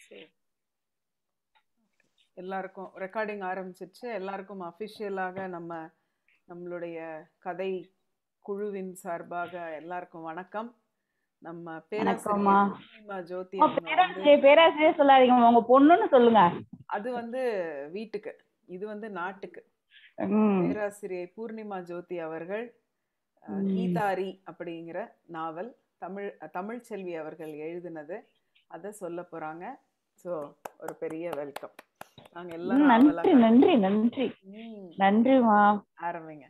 சரி. எல்லாருக்கும் ரெக்கார்டிங் ஆரம்பிச்சிருச்சு எல்லாருக்கும் அஃபிஷியலாக நம்ம நம்மளுடைய கதை குழுவின் சார்பாக எல்லாருக்கும் வணக்கம் நம்ம வணக்கம்மா. பேராசிரியர் பூர்ணிமா ஜோதி உங்க அவங்க வந்து பேராசிரியர் பேராசிரியர் சொல்லாதீங்க உங்க பொண்ணுன்னு சொல்லுங்க அது வந்து வீட்டுக்கு இது வந்து நாட்டுக்கு ம். பேராசிரியை பூர்ணிமா ஜோதி அவர்கள் அஹ், ம். கீதாரி அப்படிங்கிற நாவல் தமிழ் தமிழ் செல்வி அவர்கள் எழுதினது அதை சொல்ல போறாங்க ஸோ ஒரு பெரிய வெல்கம் நாங்க ம், எல்லாரும் நன்றி ஆவலா நன்றி நன்றி ம், நன்றிமா ஆரம்பிங்க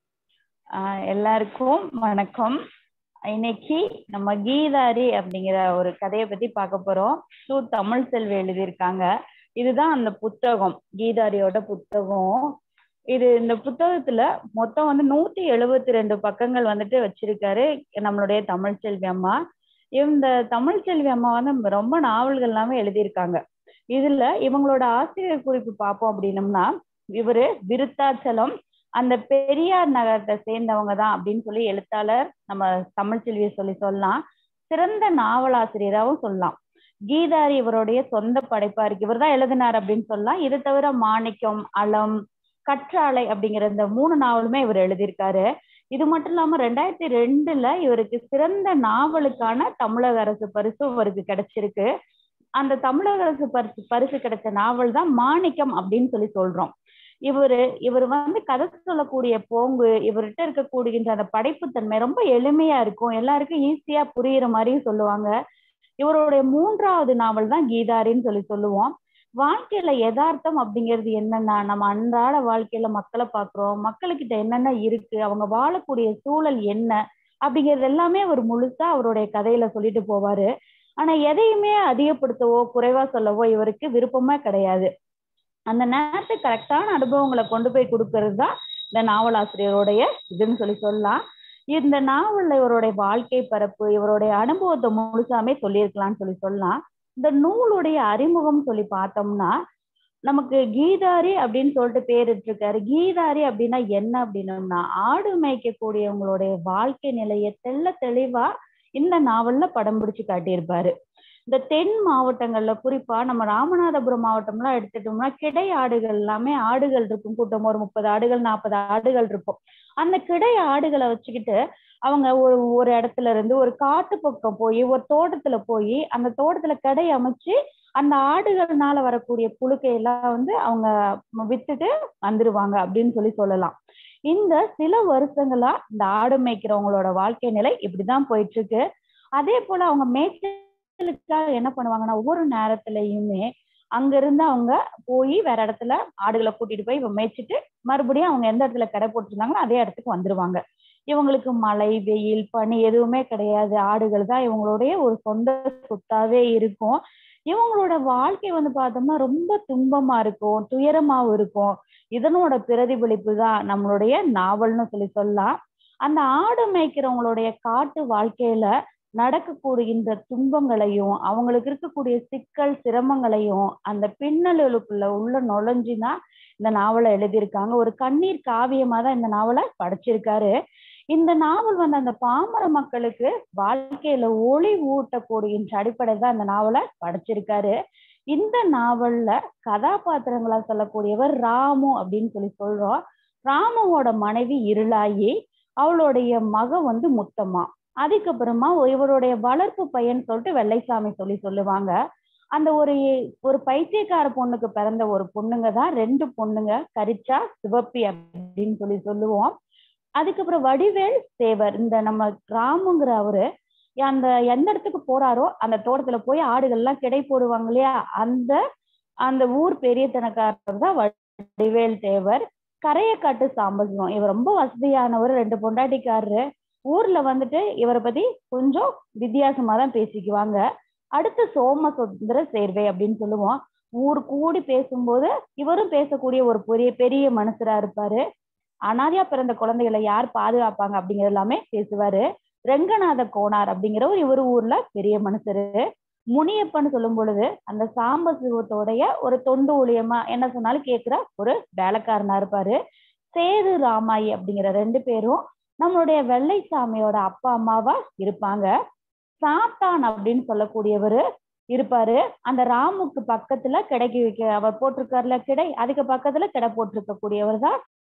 ஆஹ் எல்லாருக்கும் வணக்கம் இன்னைக்கு நம்ம கீதாரி அப்படிங்கிற ஒரு கதையை பத்தி பார்க்க போறோம் சு தமிழ் செல்வி எழுதியிருக்காங்க இதுதான் அந்த புத்தகம் கீதாரியோட புத்தகம் இது இந்த புத்தகத்துல மொத்தம் வந்து நூத்தி எழுபத்தி ரெண்டு பக்கங்கள் வந்துட்டு வச்சிருக்காரு நம்மளுடைய தமிழ் செல்வி அம்மா இந்த தமிழ் செல்வி அம்மா வந்து ரொம்ப நாவல்கள் எல்லாமே எழுதியிருக்காங்க இதுல இவங்களோட ஆசிரியர் குறிப்பு பார்ப்போம் அப்படின்னம்னா இவரு விருத்தாச்சலம் அந்த பெரியார் நகரத்தை சேர்ந்தவங்க தான் அப்படின்னு சொல்லி எழுத்தாளர் நம்ம தமிழ் செல்வியை சொல்லி சொல்லலாம் சிறந்த நாவலாசிரியராகவும் சொல்லலாம் கீதாரி இவருடைய சொந்த படைப்பா இருக்கு இவர் தான் எழுதினார் அப்படின்னு சொல்லலாம் இது தவிர மாணிக்கம் அலம் கற்றாழை அப்படிங்கிற இந்த மூணு நாவலுமே இவர் எழுதியிருக்காரு இது மட்டும் இல்லாம ரெண்டாயிரத்தி ரெண்டுல இவருக்கு சிறந்த நாவலுக்கான தமிழக அரசு பரிசு இவருக்கு கிடைச்சிருக்கு அந்த தமிழக அரசு பரிசு பரிசு கிடைச்ச நாவல் தான் மாணிக்கம் அப்படின்னு சொல்லி சொல்றோம் இவரு இவர் வந்து கதை சொல்லக்கூடிய போங்கு இவர்கிட்ட இருக்கக்கூடிய அந்த படைப்புத்தன்மை ரொம்ப எளிமையா இருக்கும் எல்லாருக்கும் ஈஸியா புரியுற மாதிரியும் சொல்லுவாங்க இவருடைய மூன்றாவது நாவல் தான் கீதாரின்னு சொல்லி சொல்லுவோம் வாழ்க்கையில யதார்த்தம் அப்படிங்கிறது என்னன்னா நம்ம அன்றாட வாழ்க்கையில மக்களை பாக்குறோம் மக்களுக்கிட்ட என்னென்ன இருக்கு அவங்க வாழக்கூடிய சூழல் என்ன அப்படிங்கிறது எல்லாமே அவர் முழுசா அவருடைய கதையில சொல்லிட்டு போவாரு ஆனா எதையுமே அதிகப்படுத்தவோ குறைவா சொல்லவோ இவருக்கு விருப்பமே கிடையாது அந்த நேரத்துக்கு கரெக்டான அனுபவங்களை கொண்டு போய் கொடுக்கறது தான் இந்த நாவலாசிரியருடைய இதுன்னு சொல்லி சொல்லலாம் இந்த நாவல்ல இவருடைய வாழ்க்கை பரப்பு இவருடைய அனுபவத்தை முழுசாமே சொல்லியிருக்கலாம்னு சொல்லி சொல்லலாம் இந்த நூலுடைய அறிமுகம் சொல்லி பார்த்தோம்னா நமக்கு கீதாரி அப்படின்னு சொல்லிட்டு பேர் இருக்காரு கீதாரி அப்படின்னா என்ன அப்படின்னோம்னா ஆடு மேய்க்கக்கூடியவங்களுடைய வாழ்க்கை நிலையை தெள்ள தெளிவா இந்த நாவல்ல படம் பிடிச்சு காட்டியிருப்பாரு இந்த தென் மாவட்டங்கள்ல குறிப்பா நம்ம ராமநாதபுரம் மாவட்டம்லாம் எடுத்துட்டோம்னா கிடை ஆடுகள் எல்லாமே ஆடுகள் இருக்கும் கூட்டம் ஒரு முப்பது ஆடுகள் நாற்பது ஆடுகள் இருக்கும் அந்த கிடை ஆடுகளை வச்சுக்கிட்டு அவங்க ஒரு ஒரு இடத்துல இருந்து ஒரு காட்டு பக்கம் போய் ஒரு தோட்டத்துல போய் அந்த தோட்டத்துல கடை அமைச்சு அந்த ஆடுகள்னால வரக்கூடிய புழுக்கை எல்லாம் வந்து அவங்க வித்துட்டு வந்துருவாங்க அப்படின்னு சொல்லி சொல்லலாம் இந்த சில வருஷங்களா இந்த ஆடு மேய்க்கிறவங்களோட வாழ்க்கை நிலை இப்படிதான் போயிட்டு இருக்கு அதே போல அவங்க மேய்ச்சலுக்காக என்ன பண்ணுவாங்கன்னா ஒவ்வொரு நேரத்திலயுமே அங்க இருந்து அவங்க போய் வேற இடத்துல ஆடுகளை கூட்டிட்டு போய் மேய்ச்சிட்டு மறுபடியும் அவங்க எந்த இடத்துல கடை போட்டிருந்தாங்களோ அதே இடத்துக்கு வந்துருவாங்க இவங்களுக்கு மழை வெயில் பனி எதுவுமே கிடையாது ஆடுகள் தான் இவங்களுடைய ஒரு சொந்த சொத்தாவே இருக்கும் இவங்களோட வாழ்க்கை வந்து பார்த்தோம்னா ரொம்ப துன்பமா இருக்கும் துயரமாவும் இருக்கும் இதனோட பிரதிபலிப்பு தான் நம்மளுடைய நாவல்னு சொல்லி சொல்லலாம் அந்த ஆடு மேய்க்கிறவங்களுடைய காட்டு வாழ்க்கையில நடக்கக்கூடிகின்ற துன்பங்களையும் அவங்களுக்கு இருக்கக்கூடிய சிக்கல் சிரமங்களையும் அந்த பின்னலுக்குள்ள உள்ள நுழைஞ்சுதான் இந்த நாவலை எழுதியிருக்காங்க ஒரு கண்ணீர் காவியமா தான் இந்த நாவலை படைச்சிருக்காரு இந்த நாவல் வந்து அந்த பாமர மக்களுக்கு வாழ்க்கையில ஒளி ஊட்டக்கூடியன்ற அடிப்படை தான் இந்த நாவலை படைச்சிருக்காரு இந்த நாவல்ல கதாபாத்திரங்களா சொல்லக்கூடியவர் ராமு அப்படின்னு சொல்லி சொல்றோம் ராமுவோட மனைவி இருளாயி அவளுடைய மக வந்து முத்தம்மா அதுக்கப்புறமா இவருடைய வளர்ப்பு பையன் சொல்லிட்டு வெள்ளைசாமி சொல்லி சொல்லுவாங்க அந்த ஒரு ஒரு பைத்தியக்கார பொண்ணுக்கு பிறந்த ஒரு பொண்ணுங்க தான் ரெண்டு பொண்ணுங்க கரிச்சா சிவப்பி அப்படின்னு சொல்லி சொல்லுவோம் அதுக்கப்புறம் வடிவேல் சேவர் இந்த நம்ம ராமுங்கிற அவரு அந்த எந்த இடத்துக்கு போறாரோ அந்த தோட்டத்துல போய் ஆடுகள் எல்லாம் கிடை போடுவாங்க இல்லையா அந்த அந்த ஊர் பெரிய தனக்காரர் தான் வடிவேல் தேவர் கரையக்காட்டு சாம்பசிவம் இவர் ரொம்ப வசதியானவர் ரெண்டு பொண்டாட்டிக்காரரு ஊர்ல வந்துட்டு இவரை பத்தி கொஞ்சம் வித்தியாசமா தான் பேசிக்குவாங்க அடுத்து சோமசுந்தர சேர்வை அப்படின்னு சொல்லுவோம் ஊர் கூடி பேசும்போது இவரும் பேசக்கூடிய ஒரு பெரிய பெரிய மனுஷரா இருப்பாரு அனாதையா பிறந்த குழந்தைகளை யார் பாதுகாப்பாங்க அப்படிங்கிறது எல்லாமே பேசுவாரு ரெங்கநாத கோனார் அப்படிங்கிறவர் இவர் ஊர்ல பெரிய மனுஷரு முனியப்பன்னு சொல்லும் பொழுது அந்த சாம்ப சிவத்தோடைய ஒரு தொண்டு ஊழியமா என்ன சொன்னாலும் கேட்கிற ஒரு வேலைக்காரனா இருப்பாரு சேது ராமாயி அப்படிங்கிற ரெண்டு பேரும் நம்மளுடைய வெள்ளைசாமியோட அப்பா அம்மாவா இருப்பாங்க சாத்தான் அப்படின்னு சொல்லக்கூடியவரு இருப்பாரு அந்த ராமுக்கு பக்கத்துல கிடைக்கு வைக்க அவர் போட்டிருக்காருல கிடை அதுக்கு பக்கத்துல கிடை போட்டிருக்க கூடியவர் தான்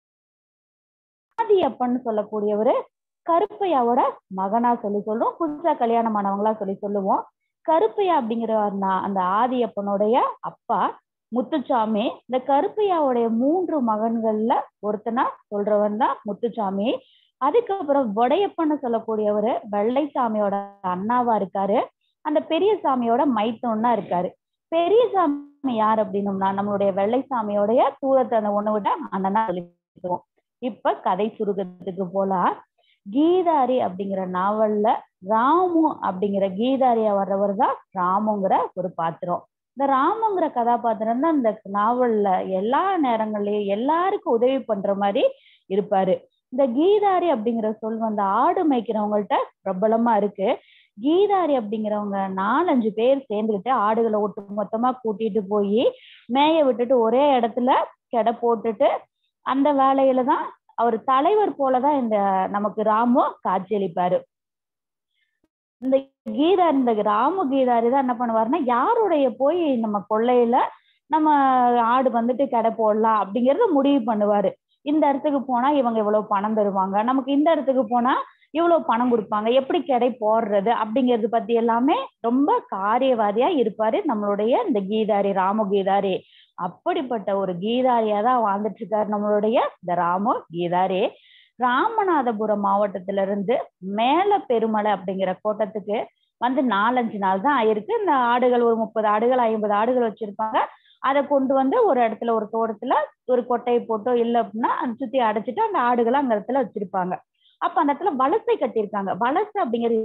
ஆதியப்பன் சொல்லக்கூடியவரு கருப்பையாவோட மகனா சொல்லி சொல்லுவோம் புதுசா கல்யாணம் ஆனவங்களா சொல்லி சொல்லுவோம் கருப்பையா அப்படிங்கிற அந்த ஆதியப்பனுடைய அப்பா முத்துச்சாமி இந்த கருப்பையாவுடைய மூன்று மகன்கள்ல ஒருத்தனா சொல்றவன் தான் முத்துச்சாமி அதுக்கப்புறம் வடையப்பன்னு சொல்லக்கூடியவரு வெள்ளைசாமியோட அண்ணாவா இருக்காரு அந்த பெரிய சாமியோட மைத்தோன்னா இருக்காரு பெரிய சாமி யார் அப்படின்னோம்னா நம்மளுடைய வெள்ளைசாமியோடைய தூரத்தை அந்த ஒண்ணு விட அண்ணனா சொல்லிடுவோம் இப்ப கதை சுருக்கத்துக்கு போலாம் கீதாரி அப்படிங்கிற நாவல்ல ராமு அப்படிங்கிற கீதாரியா வர்றவர் தான் ராமுங்கிற ஒரு பாத்திரம் இந்த ராமுங்கிற கதாபாத்திரம் தான் இந்த நாவல்ல எல்லா நேரங்கள்லயும் எல்லாருக்கும் உதவி பண்ற மாதிரி இருப்பாரு இந்த கீதாரி அப்படிங்கிற சொல் வந்து ஆடு மேய்க்கிறவங்கள்ட்ட பிரபலமா இருக்கு கீதாரி அப்படிங்கிறவங்க நாலஞ்சு பேர் சேர்ந்துக்கிட்டு ஆடுகளை ஒட்டு மொத்தமா கூட்டிட்டு போய் மேய விட்டுட்டு ஒரே இடத்துல கெடை போட்டுட்டு அந்த வேலையில தான் அவர் தலைவர் போலதான் இந்த நமக்கு ராமு காட்சியளிப்பாரு இந்த கீதா இந்த ராமு கீதாரி தான் என்ன பண்ணுவாருன்னா யாருடைய போய் நம்ம கொள்ளையில நம்ம ஆடு வந்துட்டு கடை போடலாம் அப்படிங்கறத முடிவு பண்ணுவாரு இந்த இடத்துக்கு போனா இவங்க இவ்வளவு பணம் தருவாங்க நமக்கு இந்த இடத்துக்கு போனா இவ்வளவு பணம் கொடுப்பாங்க எப்படி கடை போடுறது அப்படிங்கறது பத்தி எல்லாமே ரொம்ப காரியவாதியா இருப்பாரு நம்மளுடைய இந்த கீதாரி ராமு கீதாரி அப்படிப்பட்ட ஒரு கீதாரியா தான் வாழ்ந்துட்டு இருக்காரு நம்மளுடைய இந்த ராமு கீதாரி ராமநாதபுரம் மாவட்டத்துல இருந்து மேல பெருமலை அப்படிங்கிற கோட்டத்துக்கு வந்து நாலஞ்சு நாள் தான் ஆயிருக்கு இந்த ஆடுகள் ஒரு முப்பது ஆடுகள் ஐம்பது ஆடுகள் வச்சிருப்பாங்க அதை கொண்டு வந்து ஒரு இடத்துல ஒரு தோட்டத்துல ஒரு கொட்டையை போட்டோ இல்லை அப்படின்னா அதை சுத்தி அடைச்சிட்டு அந்த ஆடுகளை அந்த இடத்துல வச்சிருப்பாங்க அப்ப அந்த இடத்துல வலசை கட்டியிருக்காங்க வலசை அப்படிங்கிறது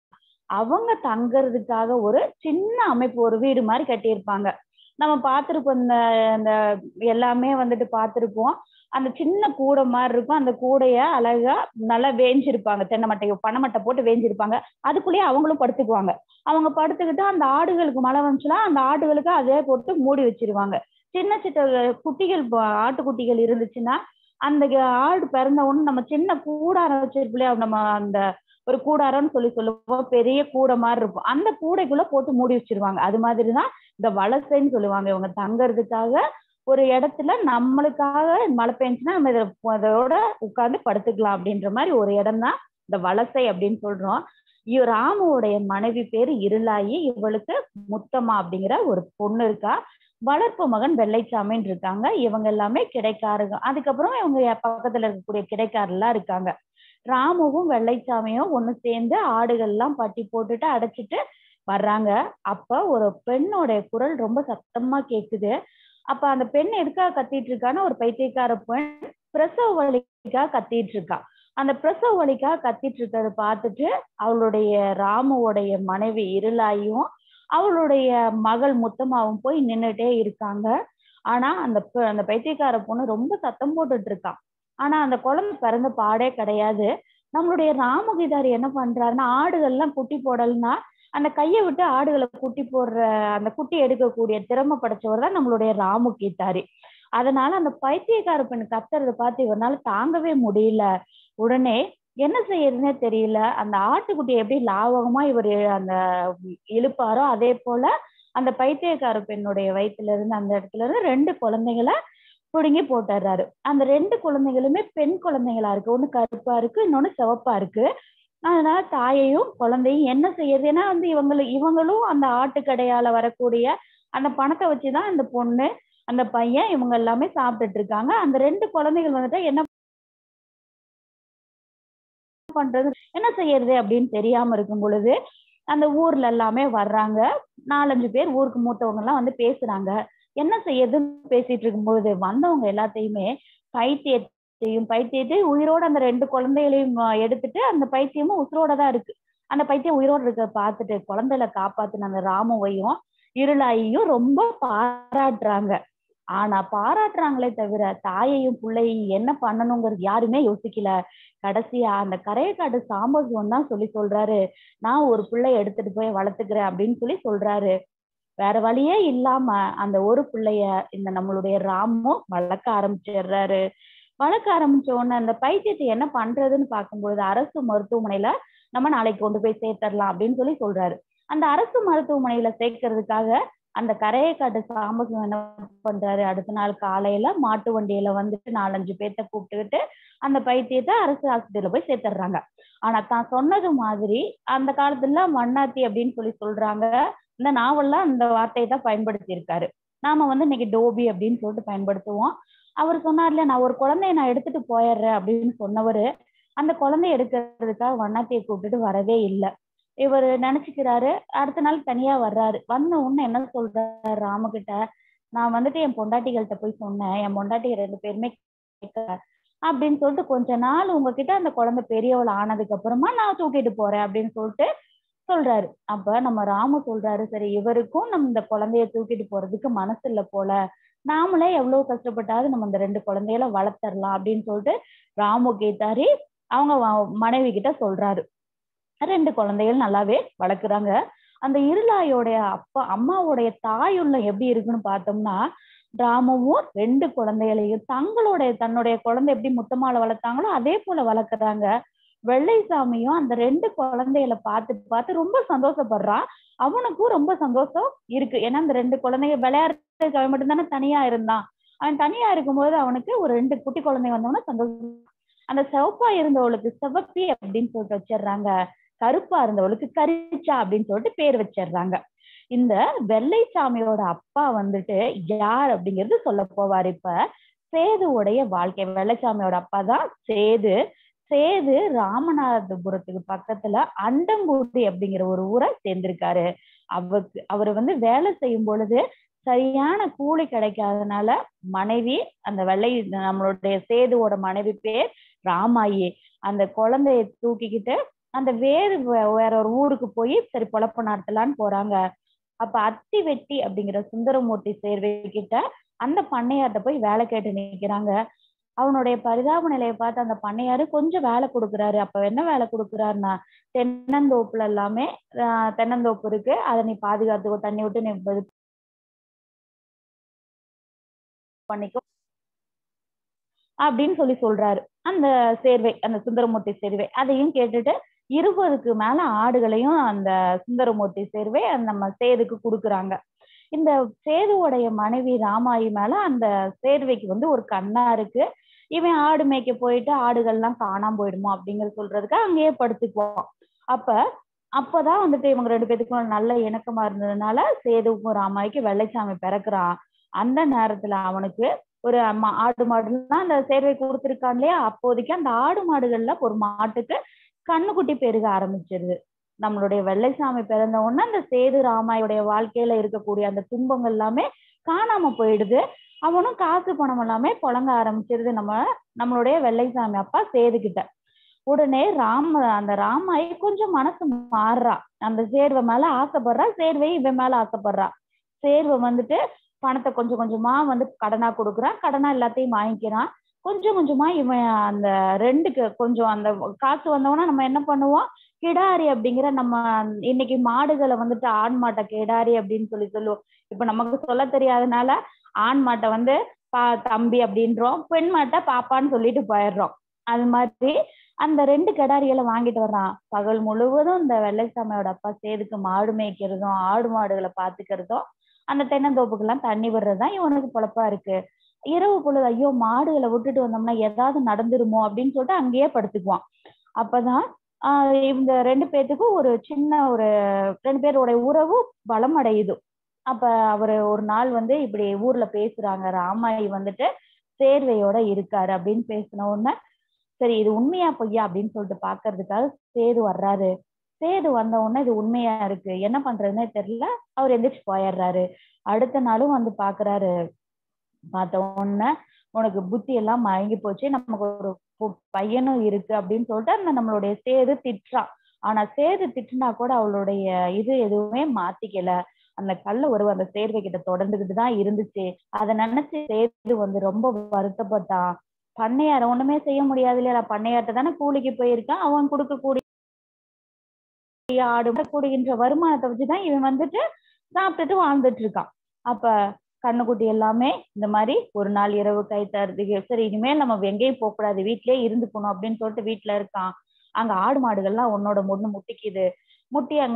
அவங்க தங்கறதுக்காக ஒரு சின்ன அமைப்பு ஒரு வீடு மாதிரி கட்டியிருப்பாங்க நம்ம பார்த்துருப்போம் இந்த இந்த எல்லாமே வந்துட்டு பார்த்துருப்போம் அந்த சின்ன கூடை மாதிரி இருக்கும் அந்த கூடைய அழகா நல்லா வேஞ்சிருப்பாங்க தென்னை மட்டை பனைமட்டை போட்டு வேஞ்சிருப்பாங்க அதுக்குள்ளேயே அவங்களும் படுத்துக்குவாங்க அவங்க படுத்துக்கிட்டு அந்த ஆடுகளுக்கு மழை வந்துச்சுன்னா அந்த ஆடுகளுக்கு அதே போட்டு மூடி வச்சிருவாங்க சின்ன சின்ன குட்டிகள் ஆட்டுக்குட்டிகள் இருந்துச்சுன்னா அந்த ஆடு பிறந்த உடனே நம்ம சின்ன கூடாரம் வச்சிருக்கலையா நம்ம அந்த ஒரு கூடாரம்னு சொல்லி சொல்லுவோம் பெரிய கூடை மாதிரி இருக்கும் அந்த கூடைக்குள்ள போட்டு மூடி வச்சிருவாங்க அது மாதிரிதான் இந்த வலசைன்னு சொல்லுவாங்க இவங்க தங்கறதுக்காக ஒரு இடத்துல நம்மளுக்காக மழை பெஞ்சுன்னா நம்ம இதை அதோட உட்கார்ந்து படுத்துக்கலாம் அப்படின்ற மாதிரி ஒரு இடம் தான் இந்த வலசை அப்படின்னு சொல்றோம் இவ ராமுவோடைய மனைவி பேரு இருளாயி இவளுக்கு முத்தம்மா அப்படிங்கிற ஒரு பொண்ணு இருக்கா வளர்ப்பு மகன் வெள்ளைச்சாமின்னு இருக்காங்க இவங்க எல்லாமே கிடைக்காருங்க அதுக்கப்புறம் இவங்க பக்கத்துல இருக்கக்கூடிய கிடைக்காரெல்லாம் இருக்காங்க ராமுவும் வெள்ளைச்சாமியும் ஒண்ணு சேர்ந்து ஆடுகள் எல்லாம் பட்டி போட்டுட்டு அடைச்சிட்டு வர்றாங்க அப்ப ஒரு பெண்ணோடைய குரல் ரொம்ப சத்தமா கேக்குது அப்ப அந்த பெண் எதுக்காக கத்திட்டு இருக்கான்னு ஒரு பைத்தியக்கார பெண் பிரசவ வலிக்காக கத்திட்டு இருக்கா அந்த பிரசவ வலிக்காக கத்திட்டு இருக்கிறத பார்த்துட்டு அவளுடைய ராமுவோடைய மனைவி இருளாயும் அவளுடைய மகள் முத்தமாவும் போய் நின்றுட்டே இருக்காங்க ஆனா அந்த அந்த பைத்தியக்கார பொண்ணு ரொம்ப சத்தம் போட்டுட்டு இருக்கான் ஆனா அந்த குழந்தை பிறந்த பாடே கிடையாது நம்மளுடைய ராமகிதாரி என்ன பண்றாருன்னா ஆடுகள்லாம் குட்டி போடலன்னா அந்த கையை விட்டு ஆடுகளை குட்டி போடுற அந்த குட்டி எடுக்கக்கூடிய திறமை படைச்சவர் தான் நம்மளுடைய ராமு கீதாரி அதனால அந்த பைத்தியக்கார பெண் கத்துறத பார்த்து இவனால தாங்கவே முடியல உடனே என்ன செய்யறதுன்னே தெரியல அந்த ஆட்டுக்குட்டியை எப்படி லாவகமா இவர் அந்த இழுப்பாரோ அதே போல அந்த பைத்தியக்கார பெண்ணுடைய வயிற்றுல இருந்து அந்த இடத்துல இருந்து ரெண்டு குழந்தைகளை பிடுங்கி போட்டுறாரு அந்த ரெண்டு குழந்தைகளுமே பெண் குழந்தைகளா இருக்கு ஒண்ணு கருப்பா இருக்கு இன்னொன்னு சிவப்பா இருக்கு அதனால தாயையும் குழந்தையும் என்ன செய்யறது ஏன்னா வந்து இவங்களும் இவங்களும் அந்த ஆட்டுக்கடையால வரக்கூடிய அந்த பணத்தை வச்சுதான் அந்த பொண்ணு அந்த பையன் இவங்க எல்லாமே சாப்பிட்டுட்டு இருக்காங்க அந்த ரெண்டு குழந்தைகள் வந்துட்டு என்ன பண்றது என்ன செய்யறது அப்படின்னு தெரியாம இருக்கும் பொழுது அந்த ஊர்ல எல்லாமே வர்றாங்க நாலஞ்சு பேர் ஊருக்கு மூத்தவங்க எல்லாம் வந்து பேசுறாங்க என்ன செய்யறதுன்னு பேசிட்டு இருக்கும்போது வந்தவங்க எல்லாத்தையுமே பைத்தியத்தையும் பைத்தியத்தை உயிரோட அந்த ரெண்டு குழந்தைகளையும் எடுத்துட்டு அந்த பைத்தியமும் உசுரோட தான் இருக்கு அந்த பைத்தியம் உயிரோட இருக்க பார்த்துட்டு குழந்தைகளை காப்பாத்தின அந்த ராமுவையும் இருளாயையும் ரொம்ப பாராட்டுறாங்க ஆனா பாராட்டுறாங்களே தவிர தாயையும் பிள்ளையும் என்ன பண்ணணுங்கிறது யாருமே யோசிக்கல கடைசியா அந்த கரையக்காடு சாம்பசுவம் தான் சொல்லி சொல்றாரு நான் ஒரு பிள்ளைய எடுத்துட்டு போய் வளர்த்துக்கிறேன் அப்படின்னு சொல்லி சொல்றாரு வேற வழியே இல்லாம அந்த ஒரு பிள்ளைய இந்த நம்மளுடைய ராமும் வளர்க்க ஆரம்பிச்சிடுறாரு வளர்க்க ஆரம்பிச்ச உடனே அந்த பைத்தியத்தை என்ன பண்றதுன்னு பார்க்கும்பொழுது அரசு மருத்துவமனையில நம்ம நாளைக்கு கொண்டு போய் சேர்த்தரலாம் அப்படின்னு சொல்லி சொல்றாரு அந்த அரசு மருத்துவமனையில சேர்க்கறதுக்காக அந்த கரையை காட்டு சாம்பசிவம் என்ன பண்றாரு அடுத்த நாள் காலையில மாட்டு வண்டியில வந்துட்டு நாலஞ்சு பேர்த்த கூப்பிட்டுக்கிட்டு அந்த பைத்தியத்தை அரசு ஆஸ்பத்திரியில போய் சேர்த்துடுறாங்க ஆனா தான் சொன்னது மாதிரி அந்த காலத்துல மண்ணாத்தி அப்படின்னு சொல்லி சொல்றாங்க இந்த நாவல்ல அந்த வார்த்தையை தான் பயன்படுத்தி இருக்காரு நாம வந்து இன்னைக்கு டோபி அப்படின்னு சொல்லிட்டு பயன்படுத்துவோம் அவர் சொன்னார்ல நான் ஒரு குழந்தைய நான் எடுத்துட்டு போயிடுறேன் அப்படின்னு சொன்னவரு அந்த குழந்தைய எடுக்கிறதுக்காக வண்ணாத்தியை கூப்பிட்டுட்டு வரவே இல்லை இவர் நினைச்சுக்கிறாரு அடுத்த நாள் தனியா வர்றாரு வந்த உடனே என்ன சொல்றாரு ராமகிட்ட நான் வந்துட்டு என் பொண்டாட்டிகள்கிட்ட போய் சொன்னேன் என் பொண்டாட்டி ரெண்டு பேருமே கேட்கல அப்படின்னு சொல்லிட்டு கொஞ்ச நாள் உங்ககிட்ட அந்த குழந்தை பெரியவள் ஆனதுக்கு அப்புறமா நான் தூக்கிட்டு போறேன் அப்படின்னு சொல்லிட்டு சொல்றாரு அப்ப நம்ம ராம சொல்றாரு சரி இவருக்கும் நம்ம இந்த குழந்தைய தூக்கிட்டு போறதுக்கு மனசு இல்ல போல நாமளே எவ்வளவு கஷ்டப்பட்டாவது நம்ம இந்த ரெண்டு குழந்தைகள வளர்த்தரலாம் அப்படின்னு சொல்லிட்டு ராமு கேத்தாரி அவங்க மனைவி கிட்ட சொல்றாரு ரெண்டு குழந்தைகள் நல்லாவே வளர்க்குறாங்க அந்த இருளாயோடைய அப்பா அம்மாவுடைய தாயுள்ள எப்படி இருக்குன்னு பார்த்தோம்னா ராமுவும் ரெண்டு குழந்தைகளையும் தங்களுடைய தன்னுடைய குழந்தை எப்படி முத்தமால வளர்த்தாங்களோ அதே போல வளர்க்குறாங்க வெள்ளைசாமியும் அந்த ரெண்டு குழந்தைகளை பார்த்து பார்த்து ரொம்ப சந்தோஷப்படுறான் அவனுக்கும் ரொம்ப சந்தோஷம் இருக்கு ஏன்னா அந்த ரெண்டு குழந்தைங்க விளையாடுறதுக்கு அவன் மட்டும்தானே தனியா இருந்தான் அவன் தனியா இருக்கும்போது அவனுக்கு ஒரு ரெண்டு குட்டி குழந்தைங்க வந்தவன சந்தோஷம் அந்த சிவப்பா இருந்தவளுக்கு சிவப்பி அப்படின்னு சொல்லிட்டு வச்சிடுறாங்க கருப்பா இருந்தவளுக்கு கரிச்சா அப்படின்னு சொல்லிட்டு பேர் வச்சிடுறாங்க இந்த வெள்ளைசாமியோட அப்பா வந்துட்டு யார் அப்படிங்கிறது சொல்ல போவார் இப்ப சேதுவுடைய வாழ்க்கை வெள்ளைசாமியோட அப்பா தான் சேது சேது ராமநாதபுரத்துக்கு பக்கத்துல அண்டங்குடி அப்படிங்கிற ஒரு ஊரை சேர்ந்திருக்காரு அவருக்கு அவர் வந்து வேலை செய்யும் பொழுது சரியான கூலி கிடைக்காதனால மனைவி அந்த வெள்ளை நம்மளுடைய சேதுவோட மனைவி பேர் ராமாயி அந்த குழந்தைய தூக்கிக்கிட்டு அந்த வேறு வேற ஒரு ஊருக்கு போய் சரி பொழப்பு நடத்தலான்னு போறாங்க அப்ப அத்தி வெட்டி அப்படிங்கிற சுந்தரமூர்த்தி சேர்வை கிட்ட அந்த பண்ணையார்ட்ட போய் வேலை கேட்டு நிக்கிறாங்க அவனுடைய பரிதாப நிலையை பார்த்து அந்த பண்ணையாரு கொஞ்சம் வேலை கொடுக்குறாரு அப்ப என்ன வேலை கொடுக்குறாருன்னா தென்னந்தோப்புல எல்லாமே தென்னந்தோப்பு இருக்கு அதை நீ பாதுகாத்துக்கோ தண்ணி விட்டு நீ பண்ணிக்கோ அப்படின்னு சொல்லி சொல்றாரு அந்த சேர்வை அந்த சுந்தரமூர்த்தி சேர்வை அதையும் கேட்டுட்டு இருபதுக்கு மேல ஆடுகளையும் அந்த சுந்தரமூர்த்தி சேர்வை நம்ம சேதுக்கு கொடுக்குறாங்க இந்த சேதுவோடைய மனைவி ராமாயி மேல அந்த சேர்வைக்கு வந்து ஒரு கண்ணா இருக்கு இவன் ஆடு மேய்க்க போயிட்டு ஆடுகள்லாம் காணாம போயிடுமோ அப்படிங்கறது சொல்றதுக்கு அங்கேயே படுத்துக்குவோம் அப்ப அப்பதான் வந்துட்டு இவங்க ரெண்டு பேத்துக்கும் நல்ல இணக்கமா இருந்ததுனால சேதுவுக்கும் ராமாய்க்கு வெள்ளைச்சாமி பிறக்குறான் அந்த நேரத்துல அவனுக்கு ஒரு ஆடு மாடுலாம் அந்த சேர்வை கொடுத்துருக்கான் இல்லையா அப்போதைக்கு அந்த ஆடு மாடுகள்ல ஒரு மாட்டுக்கு கண்ணுக்குட்டி பெருக ஆரம்பிச்சிருது நம்மளுடைய வெள்ளைசாமி பிறந்த உடனே அந்த சேது ராமாயுடைய வாழ்க்கையில இருக்கக்கூடிய அந்த துன்பங்கள் எல்லாமே காணாம போயிடுது அவனும் காசு பணம் எல்லாமே புழங்க ஆரம்பிச்சிருது நம்ம நம்மளுடைய வெள்ளைசாமி அப்பா சேது கிட்ட உடனே ராம அந்த ராமாயி கொஞ்சம் மனசு மாறுறா அந்த சேர்வை மேல ஆசைப்படுறா சேர்வை இவன் மேல ஆசைப்படுறா சேர்வை வந்துட்டு பணத்தை கொஞ்சம் கொஞ்சமா வந்து கடனா கொடுக்குறான் கடனா எல்லாத்தையும் வாங்கிக்கிறான் கொஞ்சம் கொஞ்சமா இவன் அந்த ரெண்டுக்கு கொஞ்சம் அந்த காசு வந்தவொன்னா நம்ம என்ன பண்ணுவோம் கிடாரி அப்படிங்கிற நம்ம இன்னைக்கு மாடுகளை வந்துட்டு ஆண் மாட்டை கிடாரி அப்படின்னு சொல்லி சொல்லுவோம் இப்ப நமக்கு சொல்ல தெரியாதனால ஆண் மாட்டை வந்து பா தம்பி அப்படின்றோம் பெண் மாட்டை பாப்பான்னு சொல்லிட்டு போயிடுறோம் அது மாதிரி அந்த ரெண்டு கிடாரிகளை வாங்கிட்டு வர்றான் பகல் முழுவதும் இந்த வெள்ளைசாமியோட அப்பா சேதுக்கு மாடு மேய்க்கிறதும் ஆடு மாடுகளை பாத்துக்கிறதும் அந்த தென்னந்தோப்புக்கெல்லாம் தண்ணி விடுறதுதான் இவனுக்கு பொழப்பா இருக்கு இரவு பொழுது ஐயோ மாடுகளை விட்டுட்டு வந்தோம்னா ஏதாவது நடந்துருமோ அப்படின்னு சொல்லிட்டு அங்கேயே படுத்துக்குவான் அப்பதான் ஆஹ் இவங்க ரெண்டு பேர்த்துக்கும் ஒரு சின்ன ஒரு ரெண்டு பேரோட உறவு பலம் அடையுது அப்ப அவரு ஒரு நாள் வந்து இப்படி ஊர்ல பேசுறாங்க ராமாயி வந்துட்டு சேர்வையோட இருக்காரு அப்படின்னு பேசின உடனே சரி இது உண்மையா பொய்யா அப்படின்னு சொல்லிட்டு பாக்குறதுக்காக சேது வர்றாரு சேது வந்த உடனே இது உண்மையா இருக்கு என்ன பண்றதுன்னே தெரியல அவர் எந்திரிச்சு போயிடுறாரு அடுத்த நாளும் வந்து பாக்குறாரு பார்த்த உடனே உனக்கு புத்தி எல்லாம் மயங்கி போச்சு நமக்கு ஒரு பையனும் இருக்கு அப்படின்னு சொல்லிட்டு அந்த நம்மளுடைய சேது திட்டுறான் ஆனா சேது திட்டுனா கூட அவளுடைய இது எதுவுமே மாத்திக்கல அந்த கல்ல உறவு அந்த சேர்வை கிட்ட தொடர்ந்துகிட்டு தான் இருந்துச்சு அதை நினைச்சு சேது வந்து ரொம்ப வருத்தப்பட்டான் பண்ணையார ஒண்ணுமே செய்ய முடியாது இல்லையா பண்ணையார்ட்ட தானே கூலிக்கு போயிருக்கான் அவன் கொடுக்கக்கூடிய ஆடு கூடுகின்ற வருமானத்தை வச்சுதான் இவன் வந்துட்டு சாப்பிட்டுட்டு வாழ்ந்துட்டு இருக்கான் அப்ப கண்ணுக்குட்டி எல்லாமே இந்த மாதிரி ஒரு நாள் இரவு கை தருது சரி இனிமேல் நம்ம எங்கேயும் போகக்கூடாது வீட்லயே இருந்துக்கணும் அப்படின்னு சொல்லிட்டு வீட்டுல இருக்கான் அங்க ஆடு மாடுகள்லாம் உன்னோட முன்னு முட்டிக்குது முட்டி அங்க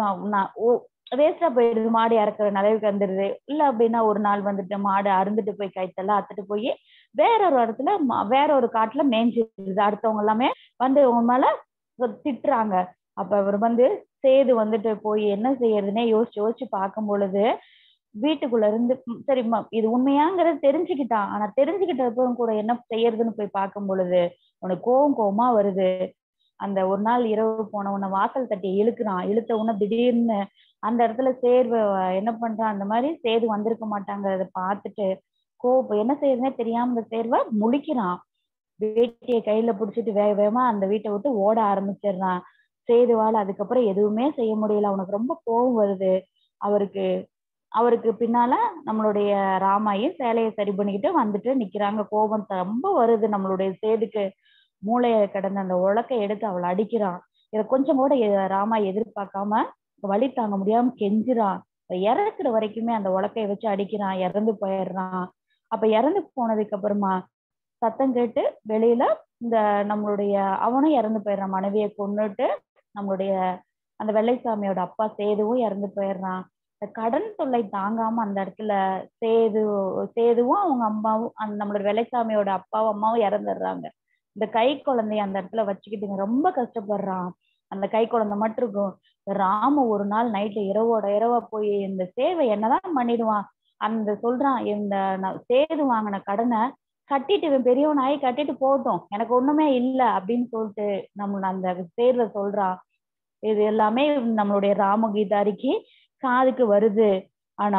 வேஸ்டா போயிடுது மாடு இறக்குற நிலைவுக்கு வந்துடுது இல்ல அப்படின்னா ஒரு நாள் வந்துட்டு மாடு அருந்துட்டு போய் கைத்தெல்லாம் அத்துட்டு போய் வேற ஒரு இடத்துல வேற ஒரு காட்டுல மேய்ஞ்சிருது அடுத்தவங்க எல்லாமே வந்து உங்க மேல திட்டுறாங்க அப்ப அவர் வந்து சேது வந்துட்டு போய் என்ன செய்யறதுன்னே யோசிச்சு யோசிச்சு பார்க்கும் பொழுது வீட்டுக்குள்ள இருந்து சரிம்மா இது உண்மையாங்கிறத தெரிஞ்சுக்கிட்டான் ஆனா தெரிஞ்சுக்கிட்டதும் கூட என்ன செய்யறதுன்னு போய் பார்க்கும் பொழுது உனக்கு கோவம் கோவமா வருது அந்த ஒரு நாள் இரவு போன உன்னை வாசல் தட்டி இழுக்கிறான் இழுத்த உடனே திடீர்னு அந்த இடத்துல சேர்வு என்ன பண்றான் அந்த மாதிரி சேது வந்திருக்க மாட்டாங்கிறத பார்த்துட்டு கோவம் என்ன செய்யறதுனே தெரியாம இந்த சேர்வை முழிக்கிறான் வேட்டியை கையில பிடிச்சிட்டு வேக வேகமா அந்த வீட்டை விட்டு ஓட ஆரம்பிச்சிடுறான் சேதுவால் அதுக்கப்புறம் எதுவுமே செய்ய முடியல அவனுக்கு ரொம்ப கோவம் வருது அவருக்கு அவருக்கு பின்னால நம்மளுடைய ராமாயும் சேலையை சரி பண்ணிக்கிட்டு வந்துட்டு நிக்கிறாங்க கோபம் ரொம்ப வருது நம்மளுடைய சேதுக்கு மூளைய கிடந்த அந்த உலக்கை எடுத்து அவளை அடிக்கிறான் இதை கொஞ்சம் கூட ராமா எதிர்பார்க்காம வழி தாங்க முடியாம கெஞ்சுறான் இறக்குற வரைக்குமே அந்த உலக்கைய வச்சு அடிக்கிறான் இறந்து போயிடுறான் அப்ப இறந்து போனதுக்கு அப்புறமா சத்தம் கேட்டு வெளியில இந்த நம்மளுடைய அவனும் இறந்து போயிடுறான் மனைவியை கொண்டுட்டு நம்மளுடைய அந்த வெள்ளைசாமியோட அப்பா சேதுவும் இறந்து போயிடுறான் இந்த கடன் தொல்லை தாங்காம அந்த இடத்துல சேது சேதுவும் அவங்க அம்மாவும் அந்த நம்மளோட வெள்ளைசாமியோட அப்பாவும் அம்மாவும் இறந்துடுறாங்க இந்த கை குழந்தைய அந்த இடத்துல வச்சுக்கிட்டுங்க ரொம்ப கஷ்டப்படுறான் அந்த கை குழந்தை மட்டும் இருக்கும் ராம ஒரு நாள் நைட்டு இரவோட இரவா போய் இந்த சேவை என்னதான் பண்ணிடுவான் அந்த சொல்றான் இந்த சேது வாங்கின கடனை கட்டிட்டு இவன் பெரியவன் ஆகி கட்டிட்டு போகட்டும் எனக்கு ஒண்ணுமே இல்லை அப்படின்னு சொல்லிட்டு நம்ம அந்த தேர்வை சொல்றான் இது எல்லாமே நம்மளுடைய ராமகீதாரிக்கு காதுக்கு வருது ஆனா